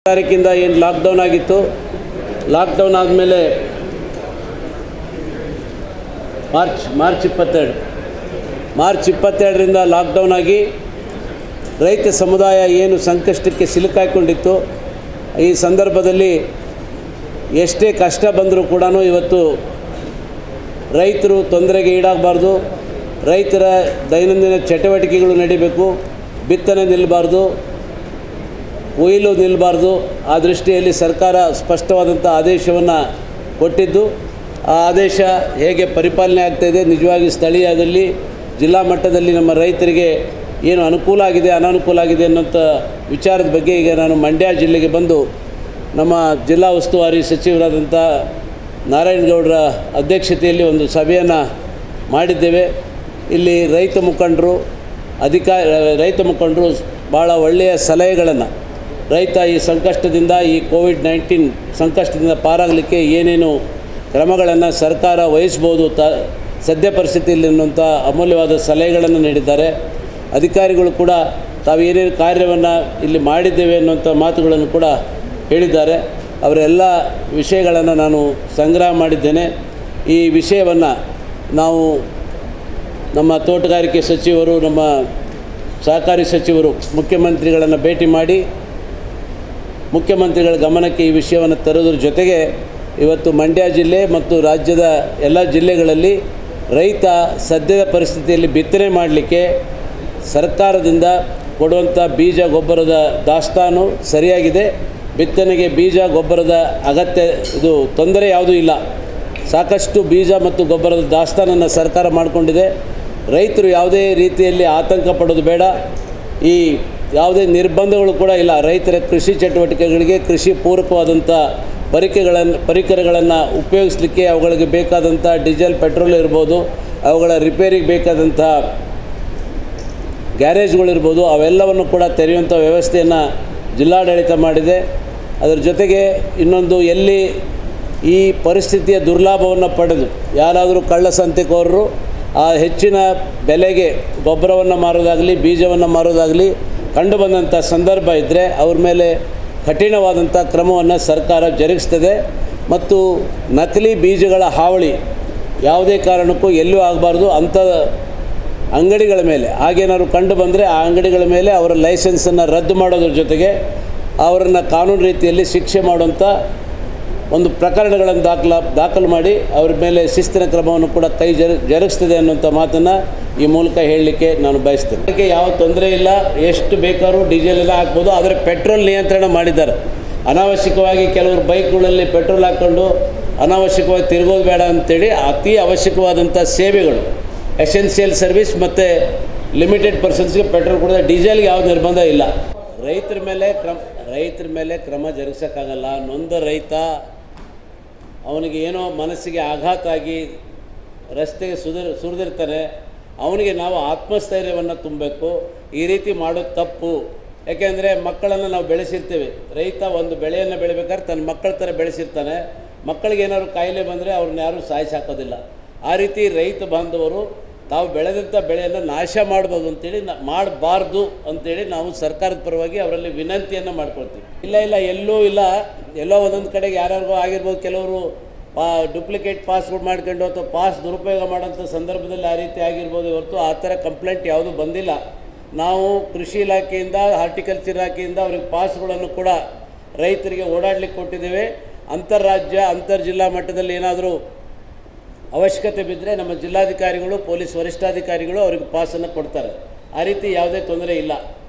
ತಾರೀಕಿಂದ ಏನು ಲಾಕ್ಡೌನ್ ಆಗಿತ್ತು ಲಾಕ್ಡೌನ್ ಆದಮೇಲೆ ಮಾರ್ಚ್ ಮಾರ್ಚ್ ಇಪ್ಪತ್ತೆರಡು ಮಾರ್ಚ್ ಇಪ್ಪತ್ತೆರಡರಿಂದ ಲಾಕ್ಡೌನ್ ಆಗಿ ರೈತ ಸಮುದಾಯ ಏನು ಸಂಕಷ್ಟಕ್ಕೆ ಸಿಲುಕಾಕೊಂಡಿತ್ತು ಈ ಸಂದರ್ಭದಲ್ಲಿ ಎಷ್ಟೇ ಕಷ್ಟ ಬಂದರೂ ಕೂಡ ಇವತ್ತು ರೈತರು ತೊಂದರೆಗೆ ಈಡಾಗಬಾರ್ದು ರೈತರ ದೈನಂದಿನ ಚಟುವಟಿಕೆಗಳು ನಡಿಬೇಕು ಬಿತ್ತನೆ ನಿಲ್ಲಬಾರ್ದು ಕೊಯ್ಲು ನಿಲ್ಲಬಾರ್ದು ಆ ದೃಷ್ಟಿಯಲ್ಲಿ ಸರ್ಕಾರ ಸ್ಪಷ್ಟವಾದಂಥ ಆದೇಶವನ್ನು ಕೊಟ್ಟಿದ್ದು ಆ ಆದೇಶ ಹೇಗೆ ಪರಿಪಾಲನೆ ಆಗ್ತಾಯಿದೆ ನಿಜವಾಗಿ ಸ್ಥಳೀಯದಲ್ಲಿ ಜಿಲ್ಲಾ ಮಟ್ಟದಲ್ಲಿ ನಮ್ಮ ರೈತರಿಗೆ ಏನು ಅನುಕೂಲ ಆಗಿದೆ ಅನಾನುಕೂಲ ಆಗಿದೆ ಅನ್ನೋಂಥ ವಿಚಾರದ ಬಗ್ಗೆ ಈಗ ನಾನು ಮಂಡ್ಯ ಜಿಲ್ಲೆಗೆ ಬಂದು ನಮ್ಮ ಜಿಲ್ಲಾ ಉಸ್ತುವಾರಿ ಸಚಿವರಾದಂಥ ನಾರಾಯಣಗೌಡರ ಅಧ್ಯಕ್ಷತೆಯಲ್ಲಿ ಒಂದು ಸಭೆಯನ್ನು ಮಾಡಿದ್ದೇವೆ ಇಲ್ಲಿ ರೈತ ಮುಖಂಡರು ಅಧಿಕಾರ ರೈತ ಮುಖಂಡರು ಭಾಳ ಒಳ್ಳೆಯ ಸಲಹೆಗಳನ್ನು ರೈತ ಈ ಸಂಕಷ್ಟದಿಂದ ಈ ಕೋವಿಡ್ ನೈನ್ಟೀನ್ ಸಂಕಷ್ಟದಿಂದ ಪಾರಾಗಲಿಕ್ಕೆ ಏನೇನು ಕ್ರಮಗಳನ್ನು ಸರ್ಕಾರ ವಹಿಸ್ಬೋದು ತ ಸದ್ಯ ಪರಿಸ್ಥಿತಿಯಲ್ಲಿ ಅನ್ನುವಂಥ ಅಮೂಲ್ಯವಾದ ಸಲಹೆಗಳನ್ನು ನೀಡಿದ್ದಾರೆ ಅಧಿಕಾರಿಗಳು ಕೂಡ ತಾವು ಏನೇನು ಕಾರ್ಯವನ್ನು ಇಲ್ಲಿ ಮಾಡಿದ್ದೇವೆ ಅನ್ನುವಂಥ ಮಾತುಗಳನ್ನು ಕೂಡ ಹೇಳಿದ್ದಾರೆ ಅವರೆಲ್ಲ ವಿಷಯಗಳನ್ನು ನಾನು ಸಂಗ್ರಹ ಮಾಡಿದ್ದೇನೆ ಈ ವಿಷಯವನ್ನು ನಾವು ನಮ್ಮ ತೋಟಗಾರಿಕೆ ಸಚಿವರು ನಮ್ಮ ಸಹಕಾರಿ ಸಚಿವರು ಮುಖ್ಯಮಂತ್ರಿಗಳನ್ನು ಭೇಟಿ ಮಾಡಿ ಮುಖ್ಯಮಂತ್ರಿಗಳ ಗಮನಕ್ಕೆ ಈ ವಿಷಯವನ್ನು ತರೋದ್ರ ಜೊತೆಗೆ ಇವತ್ತು ಮಂಡ್ಯ ಜಿಲ್ಲೆ ಮತ್ತು ರಾಜ್ಯದ ಎಲ್ಲ ಜಿಲ್ಲೆಗಳಲ್ಲಿ ರೈತ ಸದ್ಯದ ಪರಿಸ್ಥಿತಿಯಲ್ಲಿ ಬಿತ್ತನೆ ಮಾಡಲಿಕ್ಕೆ ಸರ್ಕಾರದಿಂದ ಕೊಡುವಂಥ ಬೀಜ ಗೊಬ್ಬರದ ದಾಸ್ತಾನು ಸರಿಯಾಗಿದೆ ಬಿತ್ತನೆಗೆ ಬೀಜ ಗೊಬ್ಬರದ ಅಗತ್ಯ ಇದು ತೊಂದರೆ ಯಾವುದೂ ಇಲ್ಲ ಸಾಕಷ್ಟು ಬೀಜ ಮತ್ತು ಗೊಬ್ಬರದ ದಾಸ್ತಾನನ್ನು ಸರ್ಕಾರ ಮಾಡಿಕೊಂಡಿದೆ ರೈತರು ಯಾವುದೇ ರೀತಿಯಲ್ಲಿ ಆತಂಕ ಪಡೋದು ಬೇಡ ಈ ಯಾವುದೇ ನಿರ್ಬಂಧಗಳು ಕೂಡ ಇಲ್ಲ ರೈತರ ಕೃಷಿ ಚಟುವಟಿಕೆಗಳಿಗೆ ಕೃಷಿ ಪೂರಕವಾದಂಥ ಪರಿಕೆಗಳನ್ನು ಪರಿಕರಗಳನ್ನು ಉಪಯೋಗಿಸಲಿಕ್ಕೆ ಅವುಗಳಿಗೆ ಬೇಕಾದಂಥ ಡೀಸೆಲ್ ಪೆಟ್ರೋಲ್ ಇರ್ಬೋದು ಅವುಗಳ ರಿಪೇರಿಗೆ ಬೇಕಾದಂಥ ಗ್ಯಾರೇಜ್ಗಳಿರ್ಬೋದು ಅವೆಲ್ಲವನ್ನು ಕೂಡ ತೆರೆಯುವಂಥ ವ್ಯವಸ್ಥೆಯನ್ನು ಜಿಲ್ಲಾಡಳಿತ ಮಾಡಿದೆ ಅದರ ಜೊತೆಗೆ ಇನ್ನೊಂದು ಎಲ್ಲಿ ಈ ಪರಿಸ್ಥಿತಿಯ ದುರ್ಲಾಭವನ್ನು ಪಡೆದು ಯಾರಾದರೂ ಕಳ್ಳ ಸಂತೆಕೋರರು ಆ ಹೆಚ್ಚಿನ ಬೆಲೆಗೆ ಗೊಬ್ಬರವನ್ನು ಮಾರೋದಾಗಲಿ ಬೀಜವನ್ನು ಮಾರೋದಾಗಲಿ ಕಂಡು ಬಂದಂಥ ಸಂದರ್ಭ ಇದ್ದರೆ ಅವ್ರ ಮೇಲೆ ಕಠಿಣವಾದಂಥ ಕ್ರಮವನ್ನು ಸರ್ಕಾರ ಜರುಗಿಸ್ತದೆ ಮತ್ತು ನಕಲಿ ಬೀಜಗಳ ಹಾವಳಿ ಯಾವುದೇ ಕಾರಣಕ್ಕೂ ಎಲ್ಲೂ ಆಗಬಾರ್ದು ಅಂಥ ಅಂಗಡಿಗಳ ಮೇಲೆ ಹಾಗೇನಾದ್ರು ಕಂಡು ಬಂದರೆ ಆ ಅಂಗಡಿಗಳ ಮೇಲೆ ಅವರ ಲೈಸೆನ್ಸನ್ನು ರದ್ದು ಮಾಡೋದ್ರ ಜೊತೆಗೆ ಅವರನ್ನು ಕಾನೂನು ರೀತಿಯಲ್ಲಿ ಶಿಕ್ಷೆ ಮಾಡುವಂಥ ಒಂದು ಪ್ರಕರಣಗಳನ್ನು ದಾಖಲ ದಾಖಲು ಮಾಡಿ ಅವ್ರ ಮೇಲೆ ಶಿಸ್ತಿನ ಕ್ರಮವನ್ನು ಕೂಡ ಕೈ ಜರು ಜರುಗಿಸ್ತದೆ ಅನ್ನುವಂಥ ಮಾತನ್ನು ಈ ಮೂಲಕ ಹೇಳಲಿಕ್ಕೆ ನಾನು ಬಯಸ್ತೇನೆ ಅದಕ್ಕೆ ಯಾವ ತೊಂದರೆ ಇಲ್ಲ ಎಷ್ಟು ಬೇಕಾದ್ರೂ ಡೀಸೆಲ್ ಎಲ್ಲ ಹಾಕ್ಬೋದು ಆದರೆ ಪೆಟ್ರೋಲ್ ನಿಯಂತ್ರಣ ಮಾಡಿದ್ದಾರೆ ಅನಾವಶ್ಯಕವಾಗಿ ಕೆಲವರು ಬೈಕ್ಗಳಲ್ಲಿ ಪೆಟ್ರೋಲ್ ಹಾಕ್ಕೊಂಡು ಅನಾವಶ್ಯಕವಾಗಿ ತಿರುಗೋದು ಬೇಡ ಅಂತೇಳಿ ಅತಿ ಅವಶ್ಯಕವಾದಂಥ ಸೇವೆಗಳು ಎಸೆನ್ಷಿಯಲ್ ಸರ್ವಿಸ್ ಮತ್ತು ಲಿಮಿಟೆಡ್ ಪರ್ಸನ್ಸ್ಗೆ ಪೆಟ್ರೋಲ್ ಕೊಡೋದು ಡೀಸೆಲ್ಗೆ ಯಾವ ನಿರ್ಬಂಧ ಇಲ್ಲ ರೈತರ ಮೇಲೆ ಕ್ರಮ ರೈತರ ಮೇಲೆ ಕ್ರಮ ಜರುಗಿಸೋಕ್ಕಾಗಲ್ಲ ನೊಂದ ರೈತ ಅವನಿಗೆ ಏನೋ ಮನಸ್ಸಿಗೆ ಆಘಾತ ಆಗಿ ರಸ್ತೆಗೆ ಸುಧರ್ ಸುರಿದಿರ್ತಾನೆ ಅವನಿಗೆ ನಾವು ಆತ್ಮಸ್ಥೈರ್ಯವನ್ನು ತುಂಬಬೇಕು ಈ ರೀತಿ ಮಾಡೋದು ತಪ್ಪು ಯಾಕೆಂದರೆ ಮಕ್ಕಳನ್ನು ನಾವು ಬೆಳೆಸಿರ್ತೀವಿ ರೈತ ಒಂದು ಬೆಳೆಯನ್ನು ಬೆಳಿಬೇಕಾದ್ರೆ ತನ್ನ ಮಕ್ಕಳ ಥರ ಬೆಳೆಸಿರ್ತಾನೆ ಮಕ್ಕಳಿಗೆ ಏನಾದ್ರು ಕಾಯಿಲೆ ಬಂದರೆ ಅವ್ರನ್ನ ಯಾರೂ ಸಾಯಿಸಾಕೋದಿಲ್ಲ ಆ ರೀತಿ ರೈತ ಬಾಂಧವರು ತಾವು ಬೆಳೆದಂಥ ಬೆಳೆಯನ್ನು ನಾಶ ಮಾಡ್ಬೋದು ಅಂತೇಳಿ ನ ಮಾಡಬಾರ್ದು ಅಂತೇಳಿ ನಾವು ಸರ್ಕಾರದ ಪರವಾಗಿ ಅವರಲ್ಲಿ ವಿನಂತಿಯನ್ನು ಮಾಡ್ಕೊಳ್ತೀವಿ ಇಲ್ಲ ಇಲ್ಲ ಎಲ್ಲೂ ಇಲ್ಲ ಎಲ್ಲೋ ಒಂದೊಂದು ಕಡೆಗೆ ಯಾರ್ಯಾರಿಗೋ ಆಗಿರ್ಬೋದು ಕೆಲವರು ಪಾ ಡುಪ್ಲಿಕೇಟ್ ಪಾಸ್ಗಳು ಮಾಡ್ಕೊಂಡು ಅಥವಾ ಪಾಸ್ ದುರುಪಯೋಗ ಮಾಡೋಂಥ ಸಂದರ್ಭದಲ್ಲಿ ಆ ರೀತಿ ಆಗಿರ್ಬೋದು ಹೊರತು ಆ ಥರ ಕಂಪ್ಲೇಂಟ್ ಯಾವುದೂ ಬಂದಿಲ್ಲ ನಾವು ಕೃಷಿ ಇಲಾಖೆಯಿಂದ ಹಾರ್ಟಿಕಲ್ಚರ್ ಇಲಾಖೆಯಿಂದ ಅವ್ರಿಗೆ ಪಾಸ್ಗಳನ್ನು ಕೂಡ ರೈತರಿಗೆ ಓಡಾಡ್ಲಿಕ್ಕೆ ಕೊಟ್ಟಿದ್ದೇವೆ ಅಂತಾರಾಜ್ಯ ಅಂತರ್ ಜಿಲ್ಲಾ ಮಟ್ಟದಲ್ಲಿ ಏನಾದರೂ ಅವಶ್ಯಕತೆ ಬಿದ್ದರೆ ನಮ್ಮ ಜಿಲ್ಲಾಧಿಕಾರಿಗಳು ಪೊಲೀಸ್ ವರಿಷ್ಠಾಧಿಕಾರಿಗಳು ಅವ್ರಿಗೆ ಪಾಸನ್ನು ಕೊಡ್ತಾರೆ ಆ ರೀತಿ ಯಾವುದೇ ತೊಂದರೆ ಇಲ್ಲ